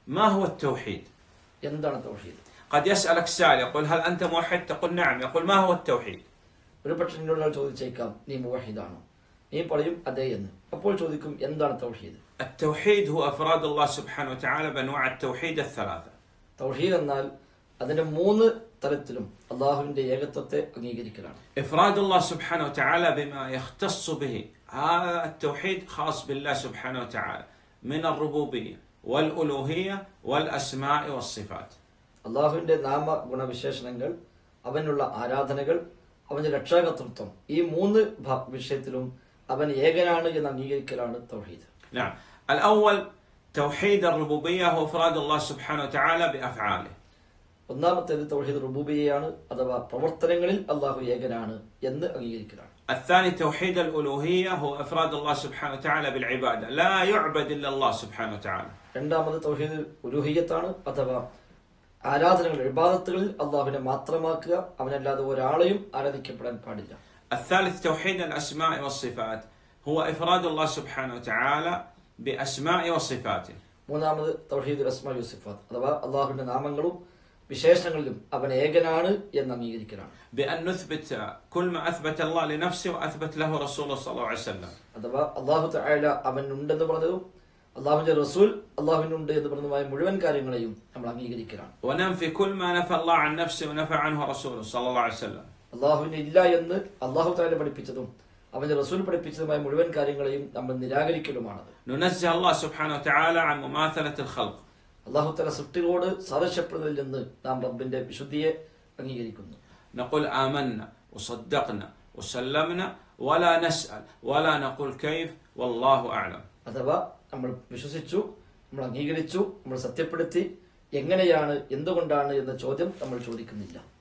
ما هو التوحيد എന്താണ് തൗഹീദ് قد يسألك سائل يقول هل أنت موحد تقول نعم يقول ما هو التوحيد ഒരു പക്ഷെ നിന്നോട് ഒരാൾ ചോദിച്ചേക്കാം നീ മുവഹിദാണോ നീ പറയും അതെ എന്ന് അപ്പോൾ ചോദിക്കും എന്താണ് തൗഹീദ് التوحيد هو أفراد الله سبحانه وتعالى بأنواع التوحيد الثلاثة തൗഹീദ് എന്നാൽ അതിന്റെ മൂന്ന് തലത്തിലും അള്ളാഹുവിന്റെ ഏകത്വത്തെ അംഗീകരിക്കലാണ് إفراد الله سبحانه وتعالى بما يختص به هذا التوحيد خاص بالله سبحانه وتعالى من الربوبية والألوهية والأسماء والصفات അള്ളാഹുവിന്റെ നാമ ഗുണവിശേഷണങ്ങൾ അവനുള്ള ആരാധനകൾ അവന്റെ രക്ഷാകർത്തൃത്വം ഈ മൂന്ന് ഭ- വിഷയത്തിലും അവൻ ഏകനാണ് എന്ന് അംഗീകരിക്കലാണ് തൗഹീദ് نعم الأول توحيد الربوبية هو إفراد الله سبحانه وتعالى بأفعاله ഒന്നാമത്തേത് തൗഹീദ് റുബൂബിയയാണ് അഥവാ പ്രവർത്തനങ്ങളിൽ അള്ളാഹു ഏകനാണ് എന്ന് അംഗീകരിക്കലാണ് الثاني توحيد الألوهية هو إفراد الله سبحانه وتعالى بالعبادة لا يعبد إلا الله سبحانه وتعالى രണ്ടാമത് തൗഹീദ് ഉലൂഹിയത്താണ് അഥവാ ആരാധനകൾ ഇബാദത്തുകളിൽ അള്ളാഹുവിനെ മാത്രമാക്കുക അവനല്ലാതെ ഒരാളെയും ആരാധിക്കപ്പെടാൻ പാടില്ല الثالث توحيد الأسماء والصفات هو إفراد الله سبحانه وتعالى بأسماء وصفاته മൂന്നാമത് തൗഹീദ് അസ്മാ യൂസിഫാത്ത് അഥവാ അള്ളാഹുവിന്റെ നാമങ്ങളും വിശേഷണങ്ങളിലും അവൻ ഏകനാണ് എന്ന് അംഗീകരിക്കലാണ് بأن نثبت كل ما أثبت الله لنفسه وأثبت له رسوله صلى الله عليه وسلم അഥവാ അള്ളാഹു തആല അവൻ ഉണ്ടെന്ന് പറഞ്ഞതും അള്ളാഹുവിന്റെ റസൂൽ അള്ളാഹുവിനുണ്ട് എന്ന് പറഞ്ഞതുമായ മുഴുവൻ കാര്യങ്ങളെയും നമ്മൾ അംഗീകരിക്കലാണ് وننفي كل ما نفى الله عن نفسه ونفى عنه رسوله صلى الله عليه وسلم അള്ളാഹുവിന് ഇല്ല എന്ന് അള്ളാഹു താല പഠിപ്പിച്ചതും അവന്റെ റസൂൽ പഠിപ്പിച്ചതുമായ മുഴുവൻ കാര്യങ്ങളെയും നമ്മൾ നിരാകരിക്കലുമാണത് ننزه الله سبحانه وتعالى عن مماثلة الخلق അള്ളാഹു തല സൃഷ്ടികളോട് സാദൃശ്യപ്പെടുന്നതിൽ നിന്ന് നാം റബ്ബിന്റെ വിശുദ്ധിയെ അംഗീകരിക്കുന്നു نقول آمنا وصدقنا وسلمنا ولا نسأل ولا نقول كيف والله أعلم അഥവാ നമ്മൾ വിശ്വസിച്ചു നമ്മൾ അംഗീകരിച്ചു നമ്മൾ സത്യപ്പെടുത്തി എങ്ങനെയാണ് എന്തുകൊണ്ടാണ് എന്ന ചോദ്യം നമ്മൾ ചോദിക്കുന്നില്ല